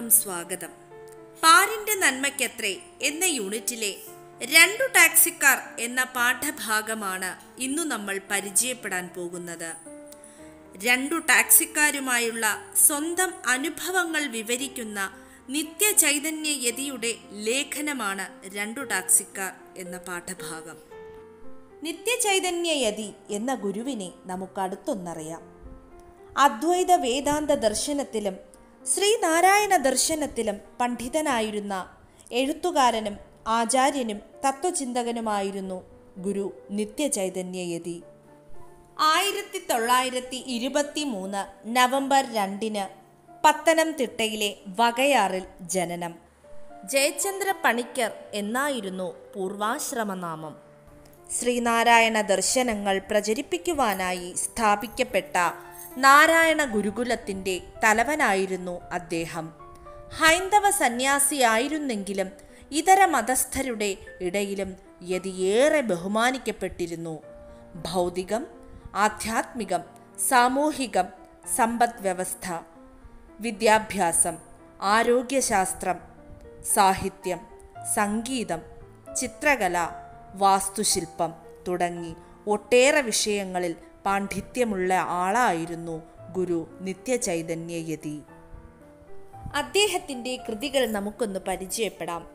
എല്ലാവർക്കും സ്വാഗതം പാരിന്റെ നന്മയ്ക്കത്രേ എന്ന യൂണിറ്റിലെ രണ്ടു ടാക്സിക്കാർ എന്ന പാഠഭാഗമാണ് ഇന്നു നമ്മൾ പരിചയപ്പെടാൻ പോകുന്നത് രണ്ടു ടാക്സിക്കാരുമായുള്ള സ്വന്തം അനുഭവങ്ങൾ വിവരിക്കുന്ന നിത്യചൈതന്യ യതിയുടെ ലേഖനമാണ് രണ്ടു ടാക്സിക്കാർ എന്ന പാഠഭാഗം നിത്യചൈതന്യയതി എന്ന ഗുരുവിനെ നമുക്കടുത്തൊന്നറിയാം അദ്വൈത വേദാന്ത ദർശനത്തിലും ശ്രീനാരായണ ദർശനത്തിലും പണ്ഡിതനായിരുന്ന എഴുത്തുകാരനും ആചാര്യനും തത്വചിന്തകനുമായിരുന്നു ഗുരു നിത്യചൈതന്യയതി ആയിരത്തി തൊള്ളായിരത്തി ഇരുപത്തി മൂന്ന് നവംബർ രണ്ടിന് പത്തനംതിട്ടയിലെ വകയാറിൽ ജനനം ജയചന്ദ്ര പണിക്കർ എന്നായിരുന്നു പൂർവാശ്രമനാമം ശ്രീനാരായണ ദർശനങ്ങൾ പ്രചരിപ്പിക്കുവാനായി സ്ഥാപിക്കപ്പെട്ട നാരായണ ഗുരുകുലത്തിൻ്റെ തലവനായിരുന്നു അദ്ദേഹം ഹൈന്ദവ സന്യാസിയായിരുന്നെങ്കിലും ഇതര മതസ്ഥരുടെ ഇടയിലും യതിയേറെ ബഹുമാനിക്കപ്പെട്ടിരുന്നു ഭൗതികം ആധ്യാത്മികം സാമൂഹികം സമ്പദ് വ്യവസ്ഥ വിദ്യാഭ്യാസം ആരോഗ്യശാസ്ത്രം സാഹിത്യം സംഗീതം ചിത്രകല വാസ്തുശില്പം തുടങ്ങി ഒട്ടേറെ വിഷയങ്ങളിൽ പാണ്ഡിത്യമുള്ള ആളായിരുന്നു ഗുരു നിത്യചൈതന്യയതി അദ്ദേഹത്തിൻ്റെ കൃതികൾ നമുക്കൊന്ന് പരിചയപ്പെടാം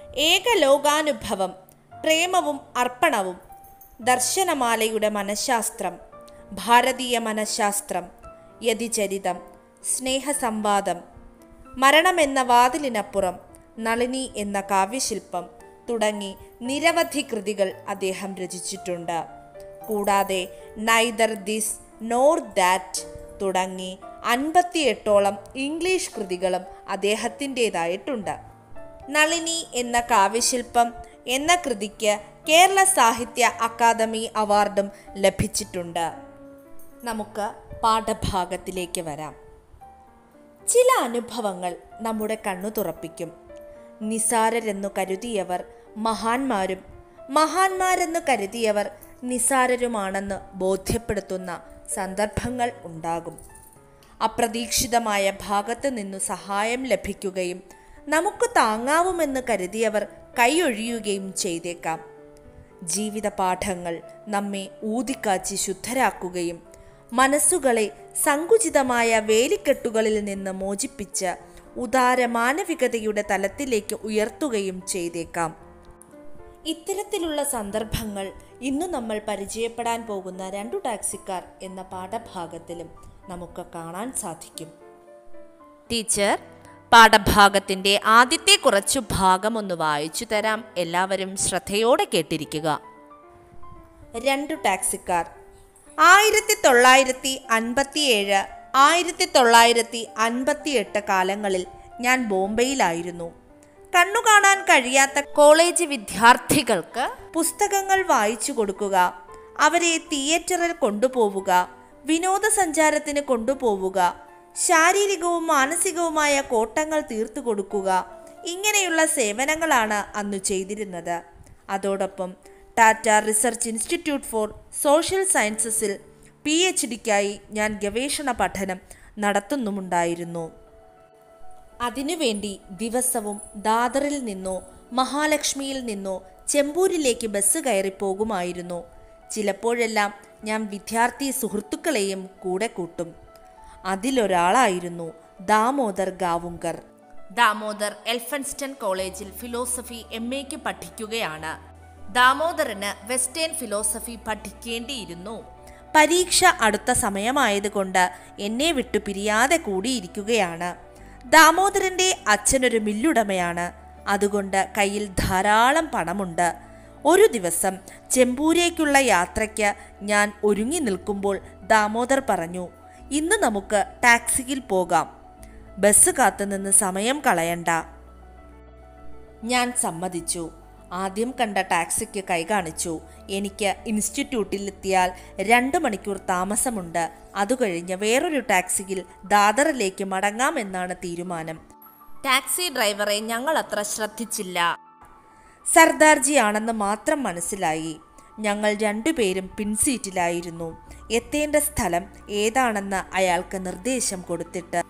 ഏകലോകാനുഭവം പ്രേമവും അർപ്പണവും ദർശനമാലയുടെ മനഃശാസ്ത്രം ഭാരതീയ മനഃശാസ്ത്രം യതിചരിതം സ്നേഹസംവാദം മരണമെന്ന വാതിലിനപ്പുറം നളിനി എന്ന കാവ്യശില്പം തുടങ്ങി നിരവധി കൃതികൾ അദ്ദേഹം രചിച്ചിട്ടുണ്ട് കൂടാതെ നൈദർ ദിസ് നോർ ദാറ്റ് തുടങ്ങി അൻപത്തിയെട്ടോളം ഇംഗ്ലീഷ് കൃതികളും അദ്ദേഹത്തിൻ്റെതായിട്ടുണ്ട് നളിനി എന്ന കാവ്യശില്പം എന്ന കൃതിക്ക് കേരള സാഹിത്യ അക്കാദമി അവാർഡും ലഭിച്ചിട്ടുണ്ട് നമുക്ക് പാഠഭാഗത്തിലേക്ക് വരാം ചില അനുഭവങ്ങൾ നമ്മുടെ കണ്ണു തുറപ്പിക്കും നിസാരരെന്നു കരുതിയവർ മഹാന്മാരും മഹാന്മാരെന്നു കരുതിയവർ നിസാരരുമാണെന്ന് ബോധ്യപ്പെടുത്തുന്ന സന്ദർഭങ്ങൾ ഉണ്ടാകും അപ്രതീക്ഷിതമായ ഭാഗത്തു നിന്നു സഹായം ലഭിക്കുകയും നമുക്ക് താങ്ങാവുമെന്ന് കരുതിയവർ കൈയൊഴിയുകയും ചെയ്തേക്കാം ജീവിത പാഠങ്ങൾ നമ്മെ ഊതിക്കാച്ചി ശുദ്ധരാക്കുകയും മനസ്സുകളെ സങ്കുചിതമായ വേലിക്കെട്ടുകളിൽ നിന്ന് മോചിപ്പിച്ച് ഉദാര മാനവികതയുടെ തലത്തിലേക്ക് ഉയർത്തുകയും ചെയ്തേക്കാം ഇത്തരത്തിലുള്ള സന്ദർഭങ്ങൾ ഇന്ന് നമ്മൾ പരിചയപ്പെടാൻ പോകുന്ന രണ്ടു ടാക്സിക്കാർ എന്ന പാഠഭാഗത്തിലും നമുക്ക് കാണാൻ സാധിക്കും ടീച്ചർ പാഠഭാഗത്തിന്റെ ആദ്യത്തെ കുറച്ചു ഭാഗം ഒന്ന് വായിച്ചു തരാം എല്ലാവരും ശ്രദ്ധയോടെ കേട്ടിരിക്കുക രണ്ടു ടാക്സിക്കാർ ആയിരത്തി തൊള്ളായിരത്തി അൻപത്തിയേഴ് ആയിരത്തി തൊള്ളായിരത്തി അൻപത്തിയെട്ട് കാലങ്ങളിൽ ഞാൻ ബോംബെയിലായിരുന്നു കണ്ണു കാണാൻ കഴിയാത്ത കോളേജ് വിദ്യാർത്ഥികൾക്ക് പുസ്തകങ്ങൾ വായിച്ചു കൊടുക്കുക അവരെ തിയേറ്ററിൽ കൊണ്ടുപോവുക വിനോദസഞ്ചാരത്തിന് കൊണ്ടുപോവുക ശാരീരികവും മാനസികവുമായ കോട്ടങ്ങൾ തീർത്തു കൊടുക്കുക ഇങ്ങനെയുള്ള സേവനങ്ങളാണ് അന്നു ചെയ്തിരുന്നത് അതോടൊപ്പം Tata research institute for social സയൻസസിൽ പി എച്ച് ഡിക്കായി ഞാൻ ഗവേഷണ പഠനം നടത്തുന്നുമുണ്ടായിരുന്നു അതിനുവേണ്ടി ദിവസവും ദാദറിൽ നിന്നോ മഹാലക്ഷ്മിയിൽ നിന്നോ ചെമ്പൂരിലേക്ക് ബസ് കയറി പോകുമായിരുന്നു ചിലപ്പോഴെല്ലാം ഞാൻ വിദ്യാർത്ഥി സുഹൃത്തുക്കളെയും കൂടെ കൂട്ടും അതിലൊരാളായിരുന്നു ദാമോദർ ഗാവുങ്കർ ദാമോദർ എൽഫൻസ്റ്റൺ കോളേജിൽ ഫിലോസഫി എം എക്ക് പഠിക്കുകയാണ് ദാമോദറിന് വെസ്റ്റേൺ ഫിലോസഫി പഠിക്കേണ്ടിയിരുന്നു പരീക്ഷ അടുത്ത സമയമായതുകൊണ്ട് എന്നെ വിട്ടു പിരിയാതെ കൂടിയിരിക്കുകയാണ് ദാമോദരന്റെ അച്ഛനൊരു മില്ലുടമയാണ് അതുകൊണ്ട് കയ്യിൽ ധാരാളം പണമുണ്ട് ഒരു ദിവസം ചെമ്പൂരേക്കുള്ള യാത്രയ്ക്ക് ഞാൻ ഒരുങ്ങി നിൽക്കുമ്പോൾ ദാമോദർ പറഞ്ഞു ഇന്ന് നമുക്ക് ടാക്സിയിൽ പോകാം ബസ് കാത്തുനിന്ന് സമയം കളയണ്ട ഞാൻ സമ്മതിച്ചു ആദ്യം കണ്ട ടാക്സിക്ക് കൈ കാണിച്ചു എനിക്ക് ഇൻസ്റ്റിറ്റ്യൂട്ടിലെത്തിയാൽ രണ്ട് മണിക്കൂർ താമസമുണ്ട് അതുകഴിഞ്ഞ് വേറൊരു ടാക്സിയിൽ ദാദറിലേക്ക് മടങ്ങാമെന്നാണ് തീരുമാനം ടാക്സി ഡ്രൈവറെ ഞങ്ങൾ അത്ര ശ്രദ്ധിച്ചില്ല സർദാർജി ആണെന്ന് മാത്രം മനസ്സിലായി ഞങ്ങൾ രണ്ടുപേരും പിൻസീറ്റിലായിരുന്നു എത്തേണ്ട സ്ഥലം ഏതാണെന്ന് അയാൾക്ക് നിർദ്ദേശം കൊടുത്തിട്ട്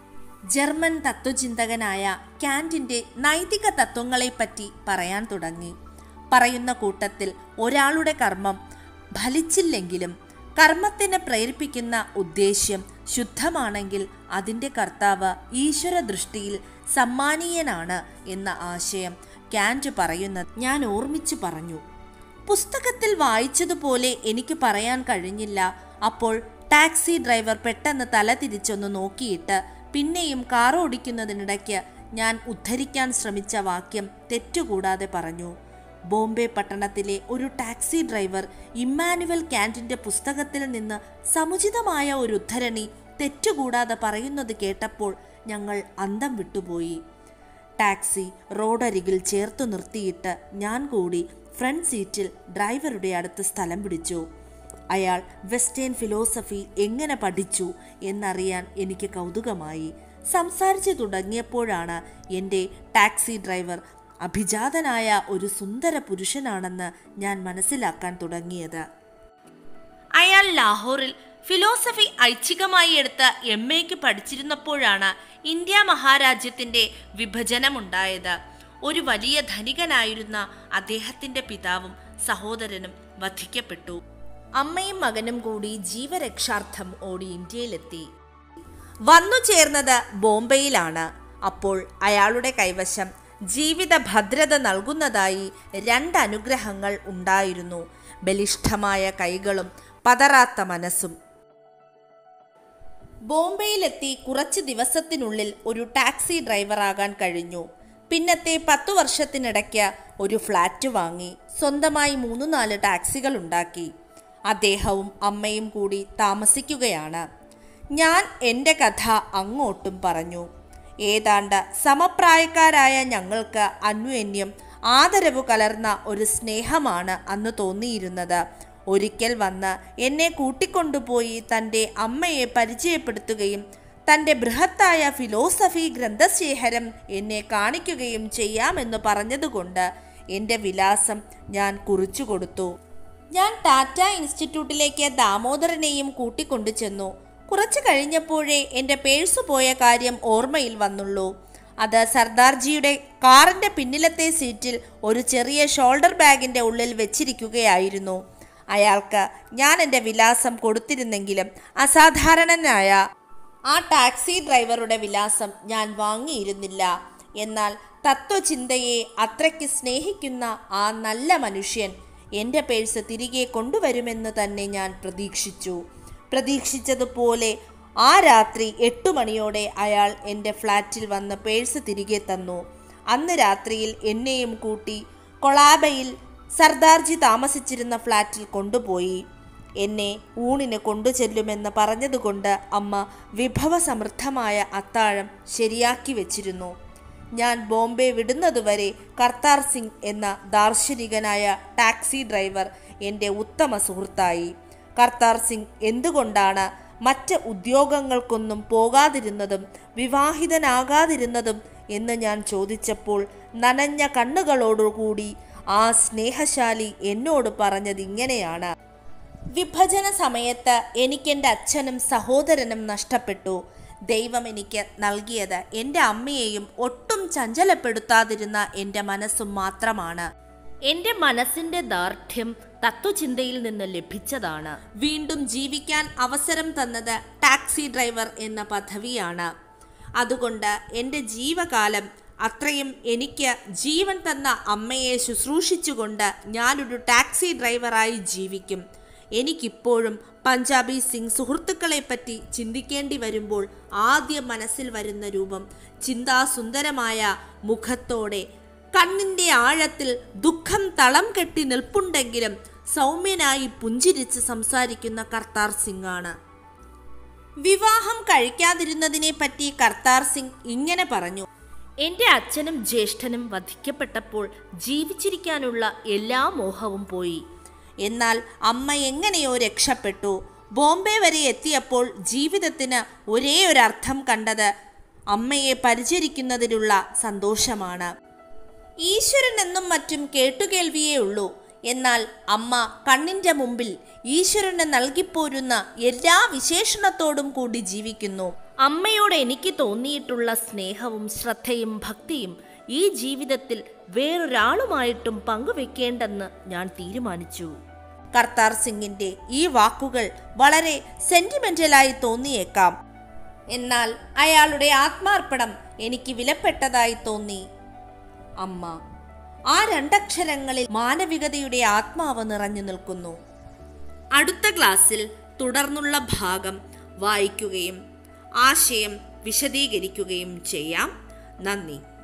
ജർമ്മൻ തത്വചിന്തകനായ കാന്റിന്റെ നൈതിക തത്വങ്ങളെപ്പറ്റി പറയാൻ തുടങ്ങി പറയുന്ന കൂട്ടത്തിൽ ഒരാളുടെ കർമ്മം ഫലിച്ചില്ലെങ്കിലും കർമ്മത്തിനെ പ്രേരിപ്പിക്കുന്ന ഉദ്ദേശ്യം ശുദ്ധമാണെങ്കിൽ അതിൻ്റെ കർത്താവ് ഈശ്വര ദൃഷ്ടിയിൽ സമ്മാനീയനാണ് എന്ന ആശയം കാന്റ് പറയുന്നത് ഞാൻ ഓർമ്മിച്ചു പറഞ്ഞു പുസ്തകത്തിൽ വായിച്ചതുപോലെ എനിക്ക് പറയാൻ കഴിഞ്ഞില്ല അപ്പോൾ ടാക്സി ഡ്രൈവർ പെട്ടെന്ന് തല തിരിച്ചൊന്ന് നോക്കിയിട്ട് പിന്നെയും കാർ ഓടിക്കുന്നതിനിടയ്ക്ക് ഞാൻ ഉദ്ധരിക്കാൻ ശ്രമിച്ച വാക്യം തെറ്റുകൂടാതെ പറഞ്ഞു ബോംബെ പട്ടണത്തിലെ ഒരു ടാക്സി ഡ്രൈവർ ഇമ്മാനുവൽ കാന്റിന്റെ പുസ്തകത്തിൽ നിന്ന് സമുചിതമായ ഒരു ഉദ്ധരണി തെറ്റുകൂടാതെ പറയുന്നത് കേട്ടപ്പോൾ ഞങ്ങൾ അന്തം വിട്ടുപോയി ടാക്സി റോഡരികിൽ ചേർത്തു നിർത്തിയിട്ട് ഞാൻ കൂടി ഫ്രണ്ട് സീറ്റിൽ ഡ്രൈവറുടെ അടുത്ത് സ്ഥലം പിടിച്ചു അയാൾ വെസ്റ്റേൺ ഫിലോസഫി എങ്ങനെ പഠിച്ചു എന്നറിയാൻ എനിക്ക് കൗതുകമായി സംസാരിച്ചു തുടങ്ങിയപ്പോഴാണ് എൻ്റെ ടാക്സി ഡ്രൈവർ അഭിജാതനായ ഒരു സുന്ദര പുരുഷനാണെന്ന് ഞാൻ മനസ്സിലാക്കാൻ തുടങ്ങിയത് അയാൾ ലാഹോറിൽ ഫിലോസഫി ഐച്ഛികമായി എടുത്ത് എം എക്ക് പഠിച്ചിരുന്നപ്പോഴാണ് ഇന്ത്യ മഹാരാജ്യത്തിന്റെ വിഭജനമുണ്ടായത് ഒരു വലിയ ധനികനായിരുന്ന അദ്ദേഹത്തിന്റെ പിതാവും സഹോദരനും വധിക്കപ്പെട്ടു അമ്മയും മകനും കൂടി ജീവരക്ഷാർത്ഥം ഓടി ഇന്ത്യയിലെത്തി വന്നു ചേർന്നത് ബോംബെയിലാണ് അപ്പോൾ അയാളുടെ കൈവശം ജീവിത ഭദ്രത നൽകുന്നതായി രണ്ട് അനുഗ്രഹങ്ങൾ ഉണ്ടായിരുന്നു ബലിഷ്ഠമായ കൈകളും പതറാത്ത മനസ്സും ബോംബെയിലെത്തി കുറച്ച് ദിവസത്തിനുള്ളിൽ ഒരു ടാക്സി ഡ്രൈവറാകാൻ കഴിഞ്ഞു പിന്നത്തെ പത്തു വർഷത്തിനിടയ്ക്ക് ഒരു ഫ്ലാറ്റ് വാങ്ങി സ്വന്തമായി മൂന്ന് നാല് ടാക്സികൾ ഉണ്ടാക്കി അദ്ദേഹവും അമ്മയും കൂടി താമസിക്കുകയാണ് ഞാൻ എൻ്റെ കഥ അങ്ങോട്ടും പറഞ്ഞു ഏതാണ്ട് സമപ്രായക്കാരായ ഞങ്ങൾക്ക് അന്യോന്യം ആദരവ് കലർന്ന ഒരു സ്നേഹമാണ് അന്ന് തോന്നിയിരുന്നത് ഒരിക്കൽ വന്ന് എന്നെ കൂട്ടിക്കൊണ്ടുപോയി തൻ്റെ അമ്മയെ പരിചയപ്പെടുത്തുകയും തൻ്റെ ബൃഹത്തായ ഫിലോസഫി ഗ്രന്ഥശേഖരം എന്നെ കാണിക്കുകയും ചെയ്യാമെന്ന് പറഞ്ഞതുകൊണ്ട് എൻ്റെ വിലാസം ഞാൻ കുറിച്ചു കൊടുത്തു ഞാൻ ടാറ്റ ഇൻസ്റ്റിറ്റ്യൂട്ടിലേക്ക് ദാമോദരനെയും കൂട്ടിക്കൊണ്ടു ചെന്നു കുറച്ചു കഴിഞ്ഞപ്പോഴേ എൻ്റെ പേഴ്സ് പോയ കാര്യം ഓർമ്മയിൽ വന്നുള്ളൂ അത് സർദാർജിയുടെ കാറിൻ്റെ പിന്നിലത്തെ സീറ്റിൽ ഒരു ചെറിയ ഷോൾഡർ ബാഗിൻ്റെ ഉള്ളിൽ വെച്ചിരിക്കുകയായിരുന്നു അയാൾക്ക് ഞാൻ എൻ്റെ വിലാസം കൊടുത്തിരുന്നെങ്കിലും അസാധാരണനായ ആ ടാക്സി ഡ്രൈവറുടെ വിലാസം ഞാൻ വാങ്ങിയിരുന്നില്ല എന്നാൽ തത്വചിന്തയെ അത്രയ്ക്ക് സ്നേഹിക്കുന്ന ആ നല്ല മനുഷ്യൻ എൻ്റെ പേഴ്സ് തിരികെ കൊണ്ടുവരുമെന്ന് തന്നെ ഞാൻ പ്രതീക്ഷിച്ചു പ്രതീക്ഷിച്ചതുപോലെ ആ രാത്രി എട്ടു മണിയോടെ അയാൾ എൻ്റെ ഫ്ലാറ്റിൽ വന്ന് പേഴ്സ് തിരികെ തന്നു അന്ന് രാത്രിയിൽ എന്നെയും കൂട്ടി കൊളാബയിൽ സർദാർജി താമസിച്ചിരുന്ന ഫ്ലാറ്റിൽ കൊണ്ടുപോയി എന്നെ ഊണിന് കൊണ്ടുചെല്ലുമെന്ന് പറഞ്ഞതുകൊണ്ട് അമ്മ വിഭവസമൃദ്ധമായ അത്താഴം ശരിയാക്കി വെച്ചിരുന്നു ഞാൻ ബോംബെ വിടുന്നതുവരെ കർത്താർ സിംഗ് എന്ന ദാർശനികനായ ടാക്സി ഡ്രൈവർ എൻ്റെ ഉത്തമ സുഹൃത്തായി കർത്താർ സിംഗ് എന്തുകൊണ്ടാണ് മറ്റ് ഉദ്യോഗങ്ങൾക്കൊന്നും പോകാതിരുന്നതും വിവാഹിതനാകാതിരുന്നതും എന്ന് ഞാൻ ചോദിച്ചപ്പോൾ നനഞ്ഞ കണ്ണുകളോടുകൂടി ആ സ്നേഹശാലി എന്നോട് പറഞ്ഞത് ഇങ്ങനെയാണ് വിഭജന സമയത്ത് എനിക്കെൻ്റെ അച്ഛനും സഹോദരനും നഷ്ടപ്പെട്ടു ദൈവം എനിക്ക് നൽകിയത് എൻ്റെ അമ്മയെയും ഒട്ടും ചഞ്ചലപ്പെടുത്താതിരുന്ന എൻ്റെ മനസ്സും മാത്രമാണ് എൻ്റെ മനസ്സിൻ്റെ ദാർഢ്യം തത്വചിന്തയിൽ നിന്ന് ലഭിച്ചതാണ് വീണ്ടും ജീവിക്കാൻ അവസരം തന്നത് ടാക്സി ഡ്രൈവർ എന്ന പദവിയാണ് അതുകൊണ്ട് എൻ്റെ ജീവകാലം അത്രയും എനിക്ക് ജീവൻ തന്ന അമ്മയെ ശുശ്രൂഷിച്ചുകൊണ്ട് ഞാനൊരു ടാക്സി ഡ്രൈവറായി ജീവിക്കും എനിക്കിപ്പോഴും പഞ്ചാബി സിംഗ് സുഹൃത്തുക്കളെപ്പറ്റി ചിന്തിക്കേണ്ടി വരുമ്പോൾ ആദ്യം മനസ്സിൽ വരുന്ന രൂപം ചിന്താസുന്ദരമായ മുഖത്തോടെ കണ്ണിൻ്റെ ആഴത്തിൽ ദുഃഖം തളം കെട്ടി നിൽപ്പുണ്ടെങ്കിലും സൗമ്യനായി പുഞ്ചിരിച്ച് സംസാരിക്കുന്ന കർത്താർ സിംഗ് ആണ് വിവാഹം കഴിക്കാതിരുന്നതിനെ പറ്റി കർത്താർ സിംഗ് ഇങ്ങനെ പറഞ്ഞു എന്റെ അച്ഛനും ജ്യേഷ്ഠനും വധിക്കപ്പെട്ടപ്പോൾ ജീവിച്ചിരിക്കാനുള്ള എല്ലാ മോഹവും പോയി എന്നാൽ അമ്മ എങ്ങനെയോ രക്ഷപ്പെട്ടു ബോംബെ വരെ എത്തിയപ്പോൾ ജീവിതത്തിന് ഒരേ ഒരു അർത്ഥം കണ്ടത് അമ്മയെ പരിചരിക്കുന്നതിലുള്ള സന്തോഷമാണ് ഈശ്വരൻ എന്നും മറ്റും കേട്ടുകേൾവിയേ ഉള്ളൂ എന്നാൽ അമ്മ കണ്ണിന്റെ മുമ്പിൽ ഈശ്വരന് നൽകിപ്പോരുന്ന എല്ലാ വിശേഷണത്തോടും കൂടി ജീവിക്കുന്നു അമ്മയോട് എനിക്ക് തോന്നിയിട്ടുള്ള സ്നേഹവും ശ്രദ്ധയും ഭക്തിയും ഈ ജീവിതത്തിൽ വേറൊരാളുമായിട്ടും പങ്കുവെക്കേണ്ടെന്ന് ഞാൻ തീരുമാനിച്ചു കർത്താർ സിംഗിന്റെ ഈ വാക്കുകൾ വളരെ സെന്റിമെന്റലായി തോന്നിയേക്കാം എന്നാൽ അയാളുടെ ആത്മാർപ്പണം എനിക്ക് വിലപ്പെട്ടതായി തോന്നി അമ്മ ആ രണ്ടക്ഷരങ്ങളിൽ മാനവികതയുടെ ആത്മാവ് നിറഞ്ഞു നിൽക്കുന്നു അടുത്ത ക്ലാസ്സിൽ തുടർന്നുള്ള ഭാഗം വായിക്കുകയും ആശയം വിശദീകരിക്കുകയും ചെയ്യാം നന്ദി